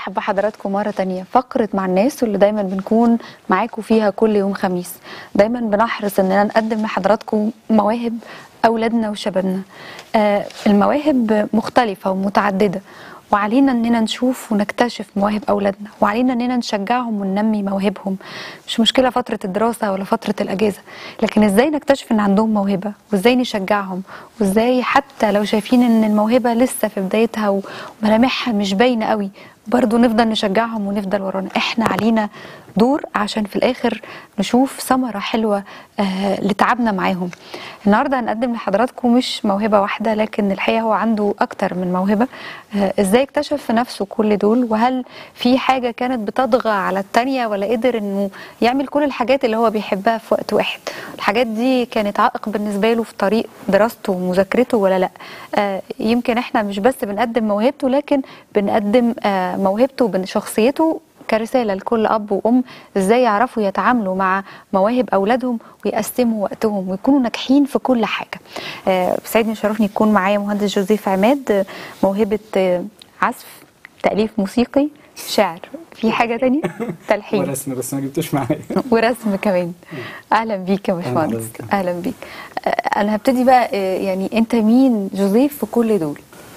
برحب بحضراتكم مرة تانية فقرة مع الناس واللي دايما بنكون معاكم فيها كل يوم خميس دايما بنحرص اننا نقدم لحضراتكم مواهب أولادنا وشبابنا آه المواهب مختلفة ومتعددة وعلينا اننا نشوف ونكتشف مواهب اولادنا وعلينا اننا نشجعهم وننمي مواهبهم مش مشكله فتره الدراسه ولا فتره الاجازه لكن ازاي نكتشف ان عندهم موهبه وازاي نشجعهم وازاي حتى لو شايفين ان الموهبه لسه في بدايتها وملامحها مش باينه قوي برضو نفضل نشجعهم ونفضل ورانا احنا علينا دور عشان في الاخر نشوف ثمره حلوه آه لتعبنا معاهم النهارده هنقدم لحضراتكم مش موهبه واحده لكن الحقيقه هو عنده اكتر من موهبه آه ازاي اكتشف في نفسه كل دول وهل في حاجه كانت بتطغى على التانية ولا قدر انه يعمل كل الحاجات اللي هو بيحبها في وقت واحد الحاجات دي كانت عائق بالنسبه له في طريق دراسته ومذاكرته ولا لا آه يمكن احنا مش بس بنقدم موهبته لكن بنقدم آه موهبته وشخصيته كرسالة لكل أب وأم إزاي يعرفوا يتعاملوا مع مواهب أولادهم ويقسموا وقتهم ويكونوا ناجحين في كل حاجة آه بسعدني وشرفني يكون معايا مهندس جوزيف عماد موهبة آه عزف تأليف موسيقي شعر في حاجة تانية تلحين ورسم بس ما جبتوش معايا ورسم كمان أهلا بيك يا باشمهندس أهلا بيك آه أنا هبتدي بقى يعني أنت مين جوزيف في كل دول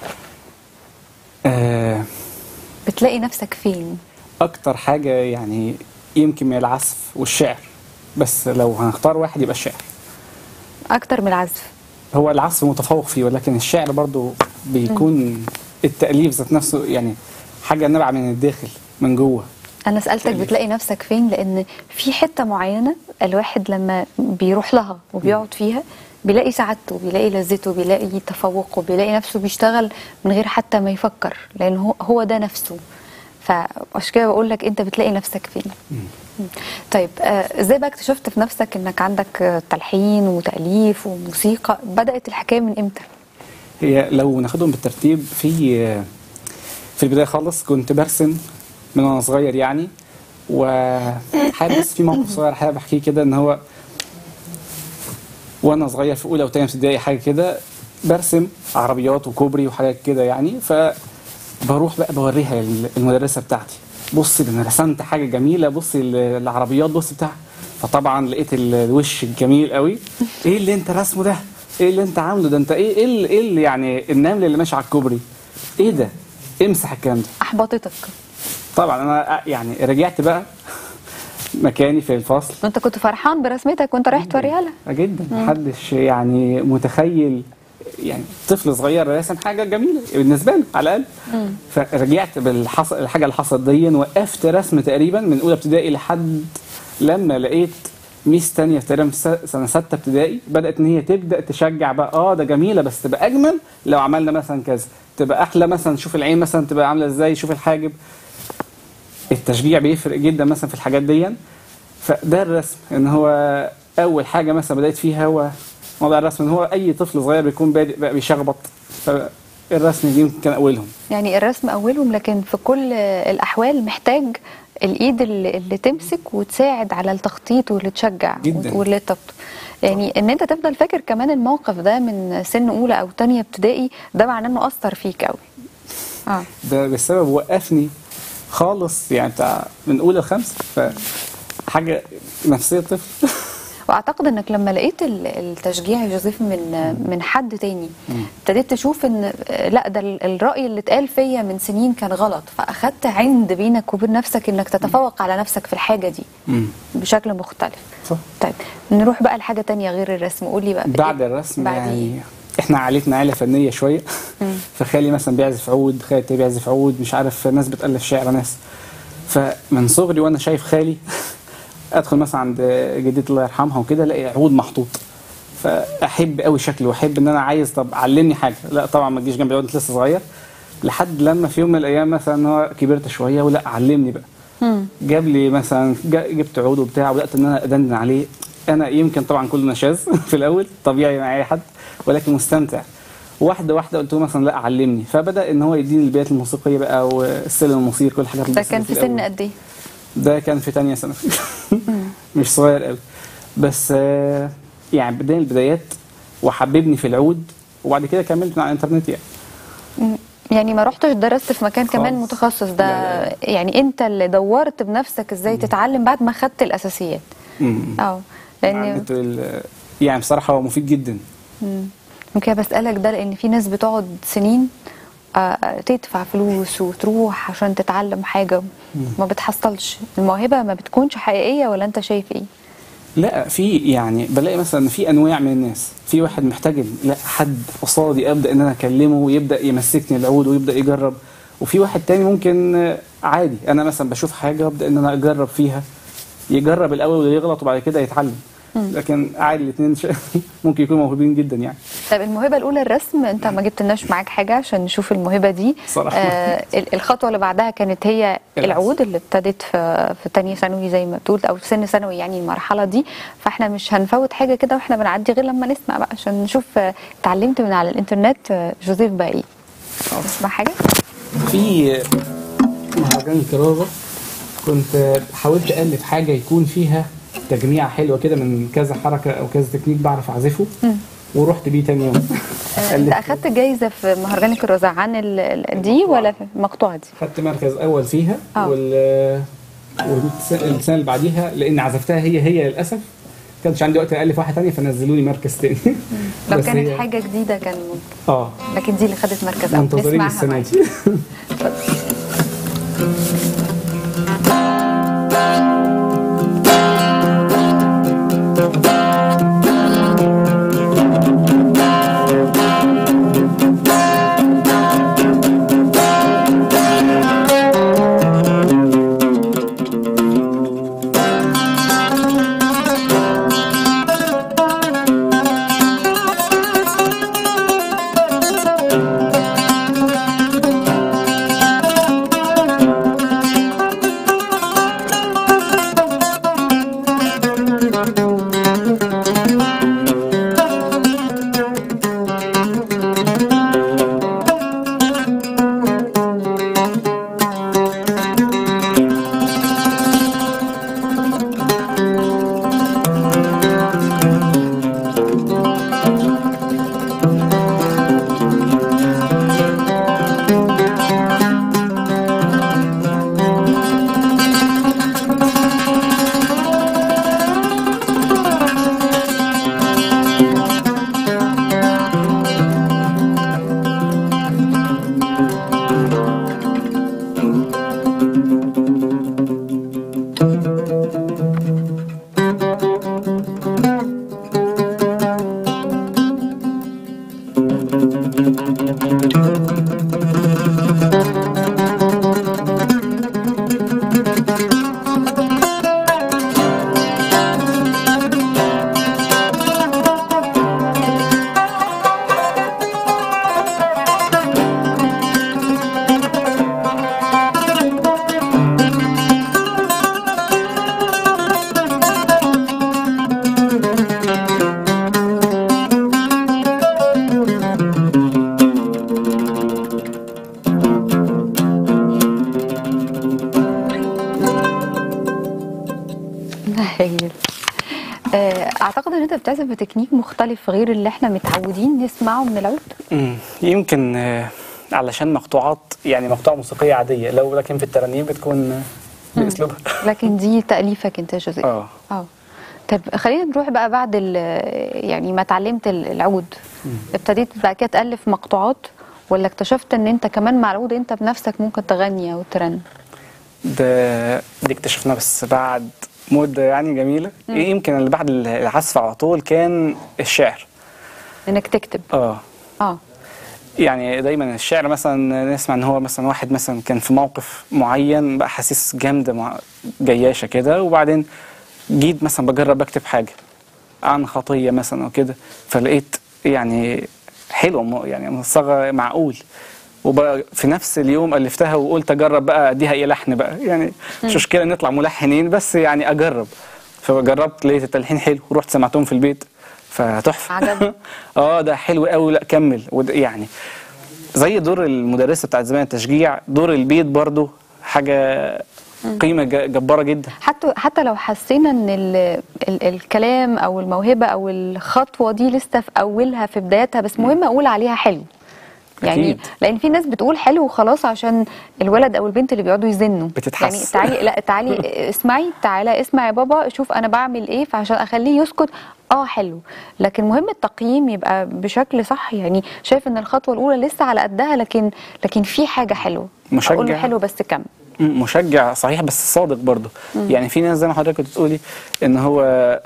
آه بتلاقي نفسك فين اكتر حاجه يعني يمكن من العزف والشعر بس لو هنختار واحد يبقى الشعر اكتر من العزف هو العزف متفوق فيه ولكن الشعر برضو بيكون التاليف ذات نفسه يعني حاجه نابعه من الداخل من جوه انا سالتك تأليف. بتلاقي نفسك فين لان في حته معينه الواحد لما بيروح لها وبيقعد فيها بيلاقي سعادته بيلاقي لذته بيلاقي تفوقه بيلاقي نفسه بيشتغل من غير حتى ما يفكر لان هو هو ده نفسه فعشان كده بقول لك انت بتلاقي نفسك فين مم. طيب آه، ازاي بقى اكتشفت في نفسك انك عندك آه، تلحين وتاليف وموسيقى بدات الحكايه من امتى هي لو ناخدهم بالترتيب في في البدايه خالص كنت برسم من وانا صغير يعني وحابب بس في موقف صغير حابب احكيه كده ان هو وانا صغير في اولى وثانيه ابتدائي حاجه كده برسم عربيات وكوبري وحاجات كده يعني فبروح بقى بوريها للمدرسه بتاعتي بصي ده انا رسمت حاجه جميله بصي ال- العربيات بصي بتاع فطبعا لقيت ال- الوش الجميل قوي ايه اللي انت رسمه ده ايه اللي انت عامله ده انت ايه ايه اللي, إيه اللي يعني النمل اللي ماشي على الكوبري ايه ده امسح الكلام ده احبطتك طبعا انا يعني رجعت بقى مكاني في الفصل وانت كنت فرحان برسمتك وانت رايح توريها لها جدا محدش يعني متخيل يعني طفل صغير راسم حاجه جميله بالنسبه له على الاقل فرجعت بالحصل الحاجه اللي حصلت دي وقفت رسم تقريبا من اولى ابتدائي لحد لما لقيت ميس تانية تقريبا في س- سنه سته ابتدائي بدات ان هي تبدا تشجع بقى اه ده جميله بس تبقى اجمل لو عملنا مثلا كذا تبقى احلى مثلا شوف العين مثلا تبقى عامله ازاي شوف الحاجب التشجيع بيفرق جدا مثلا في الحاجات دي فده الرسم ان هو اول حاجه مثلا بدات فيها هو موضوع الرسم ان هو اي طفل صغير بيكون بادئ بقى بيشخبط فالرسم دي يمكن كان اولهم يعني الرسم اولهم لكن في كل الاحوال محتاج الايد اللي, اللي تمسك وتساعد على التخطيط واللي تشجع جداً. واللي تبطل يعني ان انت تفضل فاكر كمان الموقف ده من سن اولى او تانية ابتدائي ده معناه انه اثر فيك قوي اه ده بسبب وقفني خالص يعني بتاع من اولى لخمسه فحاجه نفسيه طفل واعتقد انك لما لقيت ال- التشجيع يا جوزيف من من حد تاني ابتديت تشوف ان آه، لا ده ال- الراي اللي اتقال فيا من سنين كان غلط فاخدت عند بينك وبين نفسك انك تتفوق على نفسك في الحاجه دي مم. بشكل مختلف صح. طيب نروح بقى لحاجه تانية غير الرسم قولي بقى بعد إيه؟ الرسم بعد يعني إيه؟ احنا عائلتنا عائله فنيه شويه فخالي مثلا بيعزف عود خالتي بيعزف عود مش عارف ناس بتالف شعر ناس فمن صغري وانا شايف خالي ادخل مثلا عند جدتي الله يرحمها وكده الاقي عود محطوط فاحب قوي شكله واحب ان انا عايز طب علمني حاجه لا طبعا ما تجيش جنبي العود أنت لسه صغير لحد لما في يوم من الايام مثلا هو كبرت شويه ولا علمني بقى جاب لي مثلا جا- جبت عود وبتاع وبدات ان انا ادندن عليه انا يمكن طبعا كله نشاز في الاول طبيعي مع اي حد ولكن مستمتع واحده واحده قلت له مثلا لا علمني فبدا ان هو يديني البيات الموسيقيه بقى والسلم الموسيقى كل الحاجات ده البسيطة كان في الأول. سن قد ايه؟ ده كان في تانية سنة مش صغير قوي بس آه، يعني بداية البدايات وحببني في العود وبعد كده كملت من على الانترنت يعني يعني ما رحتش درست في مكان كمان خالص. متخصص ده لا، لا، يعني انت اللي دورت بنفسك ازاي تتعلم بعد ما خدت الاساسيات مم. اه مع لان النت وال- يعني بصراحه هو مفيد جدا مم. ممكن بسالك ده لان في ناس بتقعد سنين آه، تدفع فلوس وتروح عشان تتعلم حاجه ما بتحصلش الموهبه ما بتكونش حقيقيه ولا انت شايف ايه لا في يعني بلاقي مثلا في انواع من الناس في واحد محتاج لا حد قصادي ابدا ان انا اكلمه ويبدا يمسكني العود ويبدا يجرب وفي واحد تاني ممكن آه، عادي انا مثلا بشوف حاجه ابدا ان انا اجرب فيها يجرب الاول ويغلط وبعد كده يتعلم لكن عادي الاثنين ممكن يكونوا موهوبين جدا يعني طب الموهبه الاولى الرسم انت ما جبتلناش معاك حاجه عشان نشوف الموهبه دي صراحة. آه ال- الخطوه اللي بعدها كانت هي العزف. العود اللي ابتدت في في تانية ثانوي زي ما بتقول او في سن ثانوي يعني المرحله دي فاحنا مش هنفوت حاجه كده واحنا بنعدي غير لما نسمع بقى عشان نشوف آه، اتعلمت من على الانترنت آه، جوزيف بقى ايه نسمع حاجه في مهرجان الكرازة كنت حاولت ألف حاجة يكون فيها تجميع حلوة كده من كذا حركة أو كذا تكنيك بعرف أعزفه ورحت بيه تاني يوم آه، انت اخدت جايزه في مهرجان الكروزة عن ال- ال- دي ولا في المقطوعه دي خدت مركز أول فيها آه. وال والسنة اللي بعديها لأن عزفتها هي هي للأسف كانش عندي وقت ألف واحدة تانية فنزلوني مركز تاني لو بس كانت هي- حاجه جديده كان ممكن اه لكن دي اللي خدت مركز اول منتظرين نسمعها السنة معاك. دي هايل آه، اعتقد ان انت بتعزف بتكنيك مختلف غير اللي احنا متعودين نسمعه من العود مم. يمكن آه، علشان مقطوعات يعني مقطوعة موسيقية عادية لو لكن في الترانيم بتكون آه، بأسلوبها لكن دي تاليفك انت يا جوزيف اه اه طب خلينا نروح بقى بعد ال- يعني ما اتعلمت ال- العود ابتديت بعد كده تالف مقطوعات ولا اكتشفت ان انت كمان مع العود انت بنفسك ممكن تغني او ترن ده دي اكتشفناها بس بعد مدة يعني جميلة يمكن اللي بعد العزف على طول كان الشعر انك تكتب اه اه يعني دايما الشعر مثلا نسمع ان هو مثلا واحد مثلا كان في موقف معين بقى حاسس جامده مع جياشه كده وبعدين جيت مثلا بجرب اكتب حاجه عن خطيه مثلا او كده فلقيت يعني حلوه م- يعني مصغى معقول وبقى في نفس اليوم الفتها وقلت اجرب بقى اديها ايه لحن بقى يعني مش مشكله نطلع ملحنين بس يعني اجرب فجربت لقيت التلحين حلو ورحت سمعتهم في البيت فتحفه عجبك. اه ده حلو قوي لا كمل وده يعني زي دور المدرسه بتاعت زمان التشجيع دور البيت برضو حاجه قيمه ج- جباره جدا حتى حتى لو حسينا ان ال ال الكلام او الموهبه او الخطوه دي لسه في اولها في بدايتها بس مهم اقول عليها حلو يعني أكيد. لان في ناس بتقول حلو وخلاص عشان الولد او البنت اللي بيقعدوا يزنوا بتتحس. يعني تعالي لا تعالي اسمعي تعالى اسمع يا بابا شوف انا بعمل ايه فعشان اخليه يسكت اه حلو لكن مهم التقييم يبقى بشكل صح يعني شايف ان الخطوه الاولى لسه على قدها لكن لكن في حاجه حلوه مشجع. اقول له حلو بس كمل مم، مشجع صحيح بس صادق برضه يعني في ناس زي ما حضرتك كنت بتقولي ان هو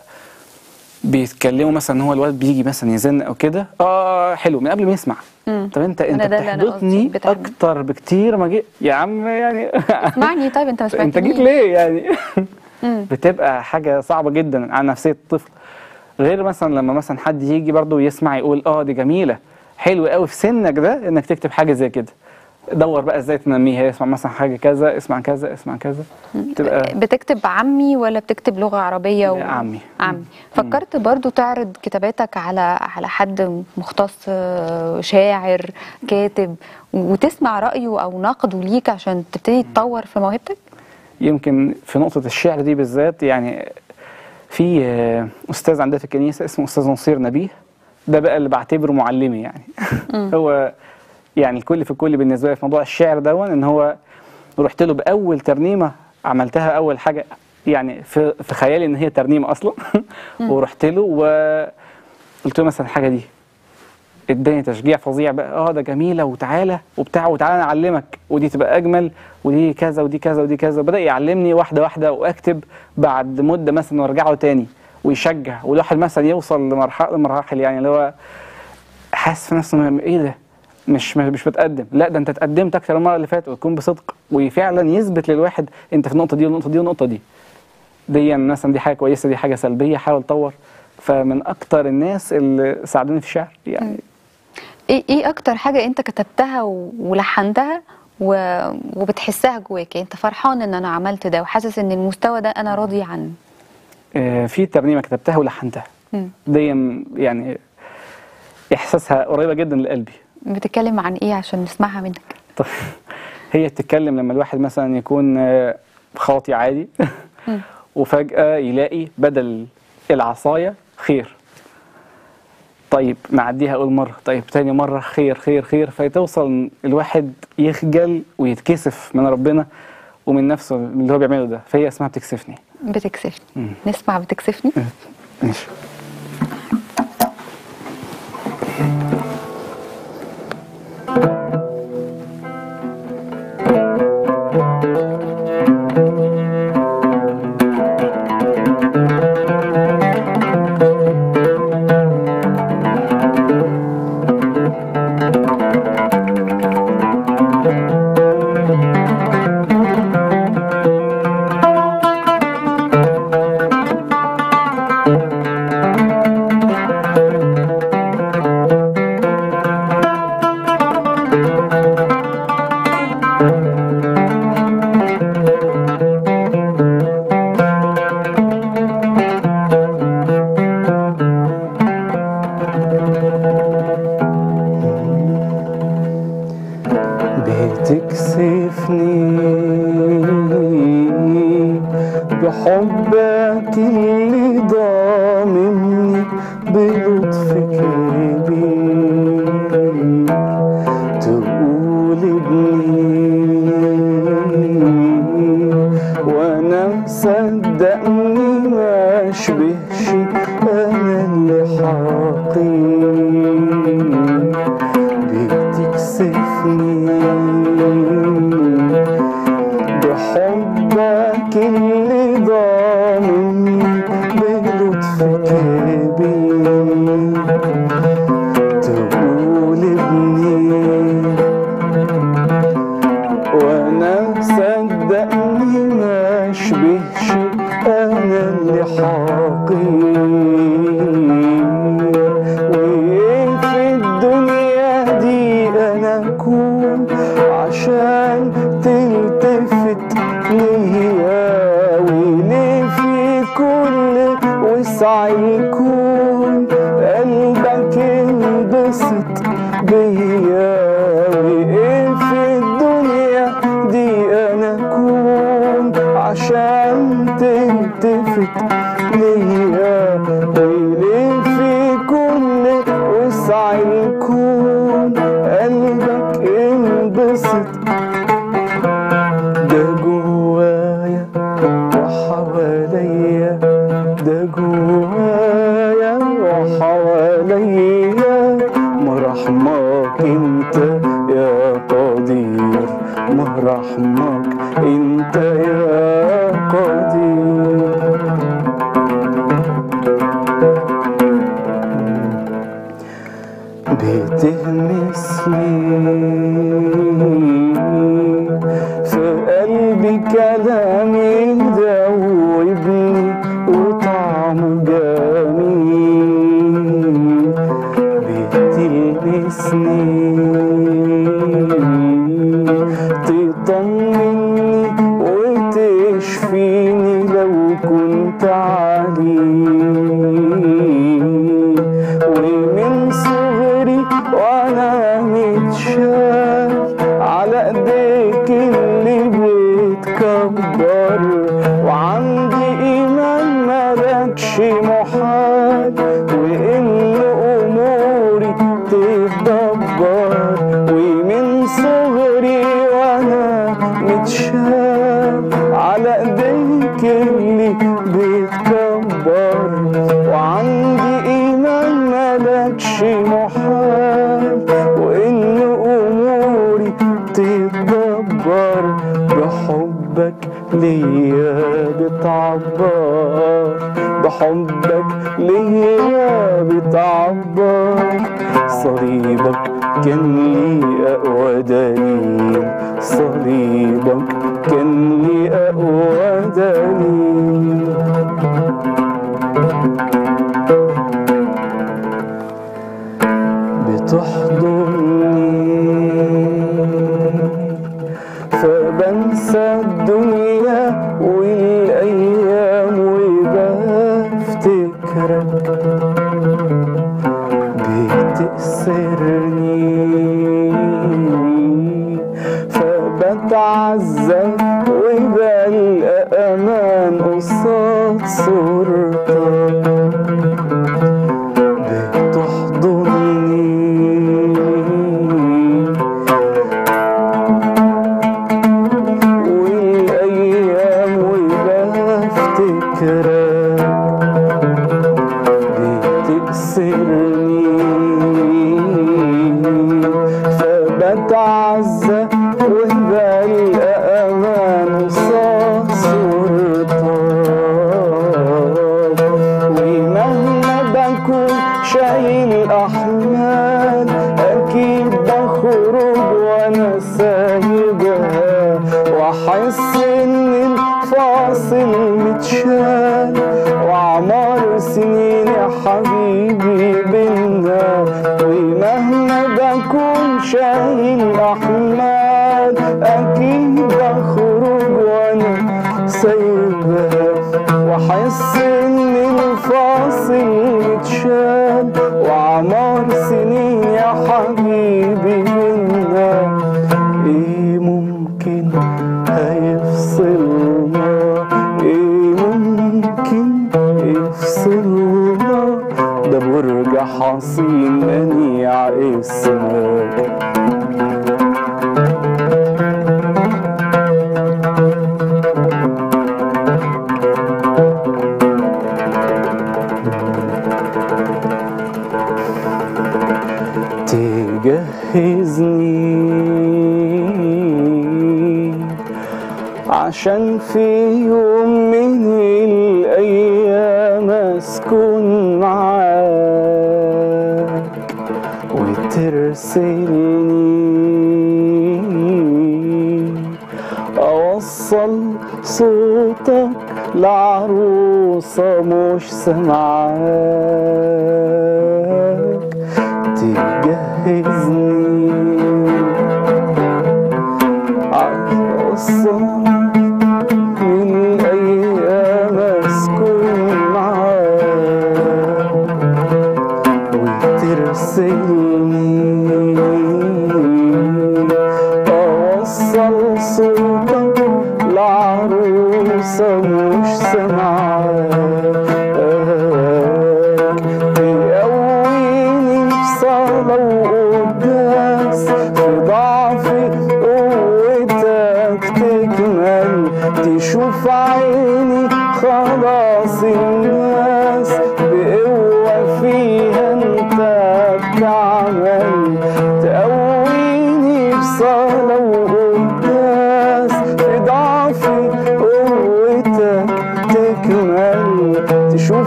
بيتكلموا مثلا ان هو الولد بيجي مثلا يزن او كده اه حلو من قبل ما يسمع مم. طب انت انت أنا ده اللي أنا بتحبطني قصدي، بتحب- اكتر بكتير ما جيت يا عم يعني اسمعني طيب انت ما انت جيت سمعتنيش ليه يعني مم. بتبقى حاجه صعبه جدا على نفسيه الطفل غير مثلا لما مثلا حد يجي برضه يسمع يقول اه دي جميله حلو قوي في سنك ده انك تكتب حاجه زي كده دور بقى ازاي تنميها اسمع مثلا حاجه كذا اسمع كذا اسمع كذا تبقى بتكتب عمي ولا بتكتب لغة عربية؟ لا، عمي. عمي فكرت برضو تعرض كتاباتك على على حد مختص آه، شاعر كاتب وتسمع رأيه أو نقده ليك عشان تبتدي تطور في موهبتك؟ يمكن في نقطة الشعر دي بالذات يعني في آه، أستاذ عندنا في الكنيسة اسمه أستاذ نصير نبيه ده بقى اللي بعتبره معلمي يعني هو يعني الكل في الكل بالنسبة لي في موضوع الشعر دون إن هو رحت له بأول ترنيمة عملتها أول حاجة يعني في في خيالي إن هي ترنيمة أصلا ورحت له وقلت له مثلا الحاجة دي اداني تشجيع فظيع بقى اه ده جميله وتعالى وبتاع وتعالى نعلمك ودي تبقى اجمل ودي كذا ودي كذا ودي كذا بدا يعلمني واحده واحده واكتب بعد مده مثلا وارجع له تاني ويشجع والواحد مثلا يوصل لمرحله مراحل يعني اللي هو حاسس في نفسه إنه ايه ده مش مش بتقدم لا ده انت اتقدمت اكتر من المره اللي فاتت وتكون بصدق وفعلا يثبت للواحد انت في النقطه دي والنقطه دي والنقطه دي دي يعني مثلا دي حاجه كويسه دي حاجه سلبيه حاول تطور فمن اكتر الناس اللي ساعدوني في الشعر يعني ايه ايه اكتر حاجة انت كتبتها و- ولحنتها و... وبتحسها جواك يعني انت فرحان ان انا عملت ده وحاسس ان المستوى ده انا راضي عنه آه، في ترنيمه كتبتها ولحنتها مم. دي يعني احساسها قريبه جدا لقلبي بتتكلم عن ايه عشان نسمعها منك طيب هي بتتكلم لما الواحد مثلا يكون آه، خاطي عادي وفجاه يلاقي بدل العصايه خير طيب نعديها اول مره طيب تاني مره خير خير خير فتوصل الواحد يخجل ويتكسف من ربنا ومن نفسه من اللي هو بيعمله ده فهي اسمها بتكسفني بتكسفني مم. نسمع بتكسفني ماشي بتكسفني بحبك اللي ضامني بلطفك كبير تقول ابني وانا مصدقني ما اشبهش انا اللي حقير بتكسفني بحبك اللي ضامني بلطفك كبير تقول ابني وانا مصدقني ما اشبهش انا اللي حقير وايه في الدنيا دي انا اكون عشان تلتفت ليا وليه في كل وسع يكون قلبك انبسط بيا وايه في الدنيا دي انا اكون عشان تلتفت ليا وليه في كل وسع يكون قلبك ده جوايا وحواليا مرحمك انت يا قدير مرحمك انت يا قدير بتهمسني في قلبي كلام يدوبني وطعمه جميل بتلمسني تطمني وتشفيني لو كنت عليل ومن صغري وانا متشال على ايديك اللي بتكبر وعندي ايمان ملكش محال وان اموري تتدبر ومن صغري وانا متشال على ايديك اللي بتكبر وعندي ايمان ملكش محال وان اموري تتدبر بحبك ليا بتعبر بحبك ليا بتعبر صليبك كان لي اقوى دليل صليبك كان لي اقوى دليل بتحضني فبنسى الدنيا والايام وبفتكرك بتأسرني فبتعزى وبلقى امان قصاد صورتك بتحضني والايام وبفتكرك بتأسرني فبتعزى وبلقى امان قصاد صورتك ومهما بكون شايل احمال اكيد بخرج وانا سايبها واحس ان الفاصل متشال وعمر سنين يا حبيبي بينا ومهما بكون شايل احمال اكيد بخرج وانا سايبها واحس ان الفاصل اتشال وعمر سنين يا حبيبي بينا ايه ممكن هيفصلنا ايه ممكن يفصلنا ده برج حصين منيع اسمك تجهزني عشان في يوم من الأيام أسكن معاك وترسلني أوصل صوتك لعروسة مش سامعاك تجهزني عالقصة من أيام أسكن معاك وترسلني أوصل صوتك لعروسة مش سامعاك تقويني في صلاة وقدام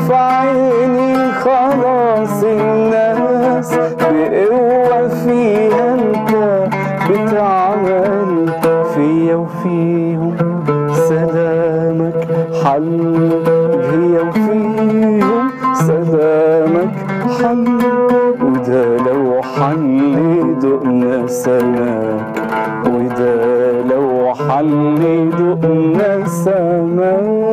في عيني خلاص الناس بقوة فيها انت بتعمل فيا وفيهم سلامك حل هي وفيهم سلامك حل وده لو حل دقنا سماك وده لو حل دقنا سماك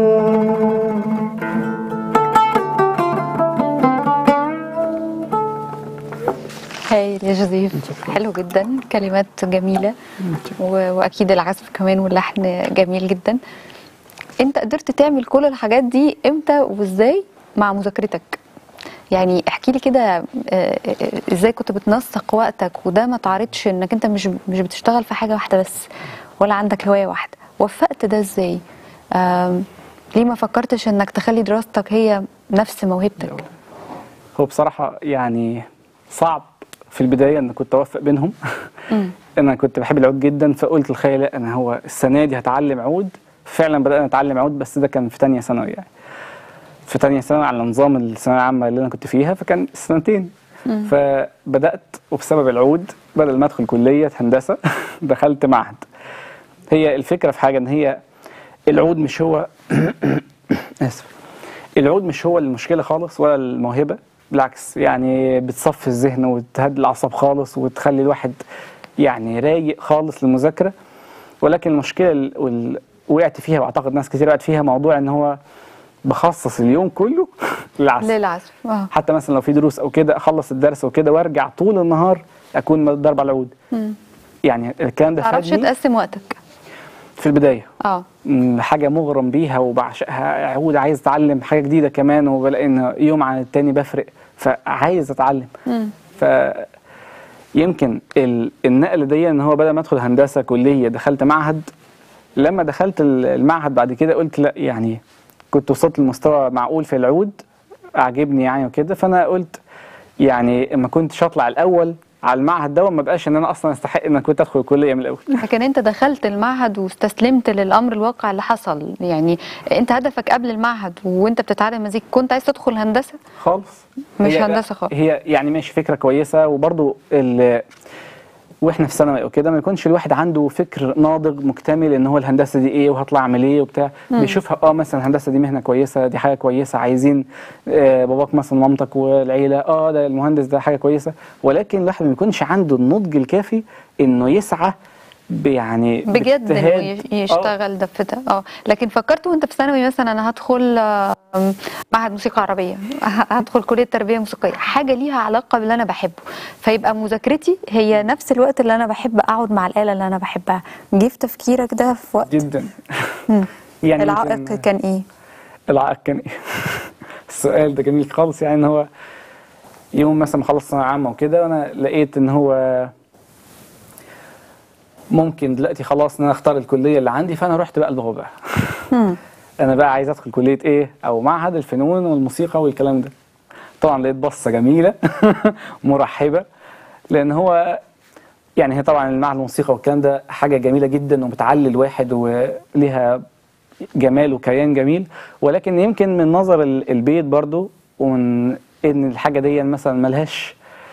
هايل يا جوزيف حلو جدا كلمات جميلة و... وأكيد العزف كمان واللحن جميل جدا أنت قدرت تعمل كل الحاجات دي إمتى وإزاي مع مذاكرتك يعني احكي لي كده آه، آه، ازاي كنت بتنسق وقتك وده ما تعرضش انك انت مش مش بتشتغل في حاجه واحده بس ولا عندك هوايه واحده وفقت ده ازاي آم، ليه ما فكرتش انك تخلي دراستك هي نفس موهبتك هو بصراحة يعني صعب في البداية ان كنت اوفق بينهم انا كنت بحب العود جدا فقلت لخالي لا انا هو السنة دي هتعلم عود فعلا بدأنا نتعلم عود بس ده كان في تانية ثانوي يعني في تانية ثانوي على نظام الثانوية العامة اللي انا كنت فيها فكان سنتين فبدأت وبسبب العود بدل ما ادخل كلية هندسة دخلت معهد هي الفكرة في حاجة ان هي العود مش هو اسف العود مش هو المشكله خالص ولا الموهبه بالعكس يعني بتصفي الذهن وتهدي الاعصاب خالص وتخلي الواحد يعني رايق خالص للمذاكره ولكن المشكله ال- وال... وقعت فيها واعتقد ناس كتير وقعت فيها موضوع ان هو بخصص اليوم كله للعزف للعزف اه حتى مثلا لو في دروس او كده اخلص الدرس وكده وارجع طول النهار اكون ضرب على العود يعني الكلام ده تعرفش فادني تقسم وقتك في البدايه اه م- حاجة مغرم بيها وبعشقها عود عايز اتعلم حاجة جديدة كمان وبلاقي ان يوم عن التاني بفرق فعايز اتعلم ف يمكن ال- النقل دي ان هو بدل ما ادخل هندسة كلية دخلت معهد لما دخلت ال- المعهد بعد كده قلت لا يعني كنت وصلت لمستوى معقول في العود عاجبني يعني وكده فانا قلت يعني ما كنتش اطلع الاول على المعهد ده وما بقاش ان انا اصلا استحق ان أنا كنت ادخل الكليه من الاول لكن انت دخلت المعهد واستسلمت للامر الواقع اللي حصل يعني انت هدفك قبل المعهد وانت بتتعلم مزيكا كنت عايز تدخل هندسه خالص مش هي- هندسة خالص. هي يعني ماشي فكره كويسه وبرضو ال واحنا في ثانوي او كده ما يكونش الواحد عنده فكر ناضج مكتمل ان هو الهندسه دي ايه وهطلع اعمل ايه وبتاع بيشوفها اه مثلا الهندسه دي مهنه كويسه دي حاجه كويسه عايزين آه باباك مثلا مامتك والعيله اه ده المهندس ده حاجه كويسه ولكن الواحد ما يكونش عنده النضج الكافي انه يسعى ب- يعني بجد انه باجتهاد. يش- آه. يشتغل ده في ده اه لكن فكرت وانت في ثانوي مثلا انا هدخل آم، معهد موسيقى عربيه هدخل كليه تربيه موسيقيه حاجه ليها علاقه باللي انا بحبه فيبقى مذاكرتي هي نفس الوقت اللي انا بحب اقعد مع الاله اللي انا بحبها جه في تفكيرك ده في وقت جدا يعني العائق يمكن- كان ايه العائق كان ايه؟ السؤال ده جميل خالص يعني ان هو يوم مثلا ما خلص ثانويه عامه وكده وانا لقيت ان هو ممكن دلوقتي خلاص ان انا اختار الكليه اللي عندي فانا رحت بقى اللغه بقى انا بقى عايز ادخل كليه ايه او معهد الفنون والموسيقى والكلام ده طبعا لقيت بصه جميله مرحبه لان هو يعني هي طبعا المعهد الموسيقى والكلام ده حاجه جميله جدا وبتعلي الواحد وليها جمال وكيان جميل ولكن يمكن من نظر ال- البيت برضو ومن ان الحاجه دي مثلا ملهاش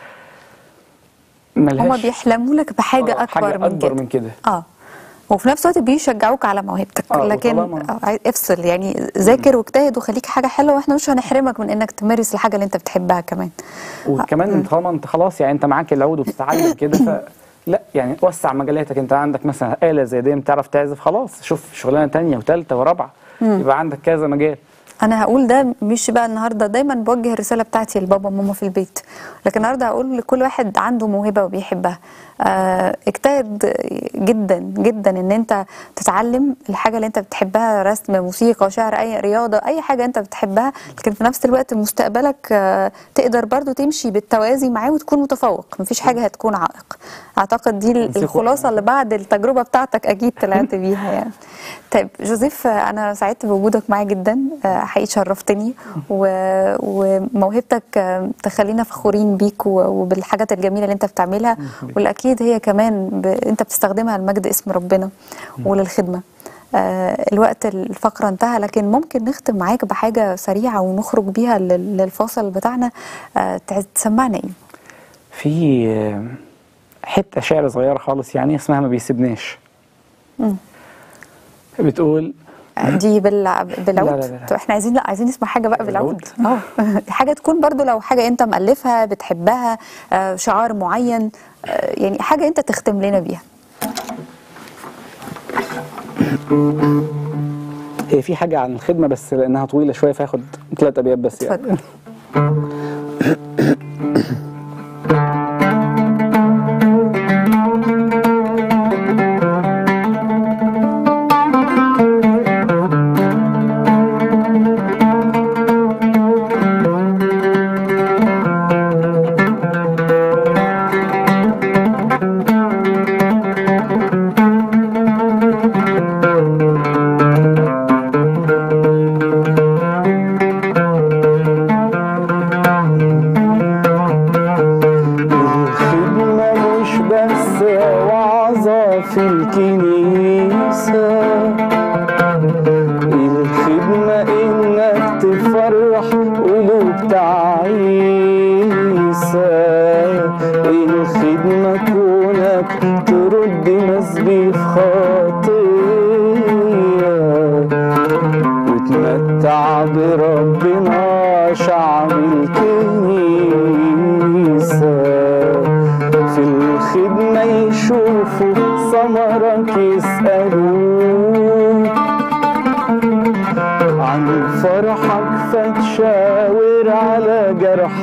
ملهاش هما بيحلموا لك بحاجه آه، اكبر حاجة من أكبر كده من كده. اه وفي نفس الوقت بيشجعوك على موهبتك آه، لكن وطالما- آه، عايز- افصل يعني ذاكر واجتهد وخليك حاجه حلوه واحنا مش هنحرمك من انك تمارس الحاجه اللي انت بتحبها كمان وكمان انت طالما انت خلاص يعني انت معاك العود وبتتعلم كده ف لا يعني وسع مجالاتك انت عندك مثلا آلة زي دي بتعرف تعزف خلاص شوف شغلانه تانية وثالثه ورابعه يبقى عندك كذا مجال انا هقول ده مش بقى النهارده دايما بوجه الرساله بتاعتي لبابا وماما في البيت لكن النهارده هقول لكل واحد عنده موهبه وبيحبها آه، اجتهد جدا جدا ان انت تتعلم الحاجه اللي انت بتحبها رسم موسيقى شعر اي رياضه اي حاجه انت بتحبها لكن في نفس الوقت مستقبلك آه، تقدر برضو تمشي بالتوازي معاه وتكون متفوق مفيش حاجه هتكون عائق اعتقد دي موسيقى. الخلاصه اللي بعد التجربه بتاعتك اكيد طلعت بيها يعني طيب جوزيف آه، انا سعدت بوجودك معايا جدا آه، حقيقي شرفتني و- وموهبتك آه، تخلينا فخورين بيك و- وبالحاجات الجميله اللي انت بتعملها والاكيد هي كمان ب... انت بتستخدمها لمجد اسم ربنا وللخدمه آه، الوقت الفقرة انتهى لكن ممكن نختم معاك بحاجة سريعة ونخرج بيها لل- للفاصل بتاعنا آه، تعز- تسمعنا ايه؟ في آه، حته شعر صغيره خالص يعني اسمها ما بيسيبناش مم. بتقول دي بالع... بالعود لا، لا، لا. طب احنا عايزين لا عايزين نسمع حاجه بقى بالعود بالعود؟ اه حاجه تكون برضو لو حاجه انت مؤلفها بتحبها آه، شعار معين آه، يعني حاجه انت تختم لنا بيها هي في حاجه عن الخدمه بس لانها طويله شويه فهاخد ثلاث ابيات بس يعني اتفضل الخدمة مش بس وعظة في الكنيسة الخدمة إنك تفرح قلوب تعيسة الخدمة كونك ترد مسبيح خطية وتمتع بربنا شعب الكنيسة في الخدمة يشوفوا ثمرك يسألوك عن فرحك فتشاور على جرح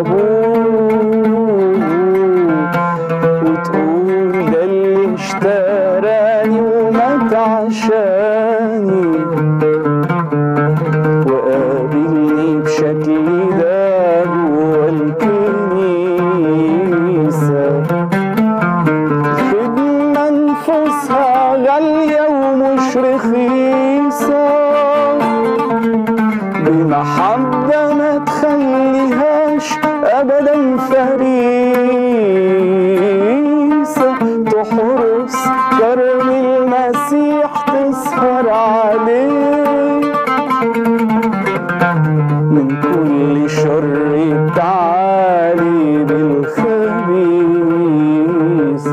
أبوك وتقول ده اللي اشتراني ومات عشاني وقابلني بشكل ده جوا الكنيسة خدمة نفوسها غالية ومش رخيصة بمحبة ما تخليهاش أبدا فريسة تحرس كرم المسيح تسهر عليه من كل شر تعالي بالخبيث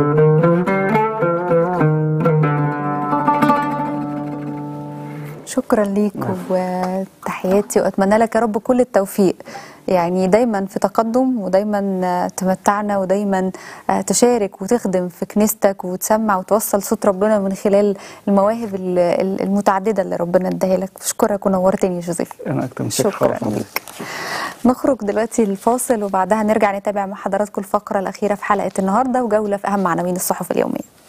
شكرا ليك وتحياتي واتمنى لك يا رب كل التوفيق يعني دايما في تقدم ودايما آه، تمتعنا ودايما آه، تشارك وتخدم في كنيستك وتسمع وتوصل صوت ربنا من خلال المواهب ال- ال- المتعدده اللي ربنا اداها لك بشكرك ونورتني يا جوزيف انا اكتر من كده شكرا خالص. ليك نخرج دلوقتي الفاصل وبعدها نرجع نتابع مع حضراتكم الفقره الاخيره في حلقه النهارده وجوله في اهم عناوين الصحف اليوميه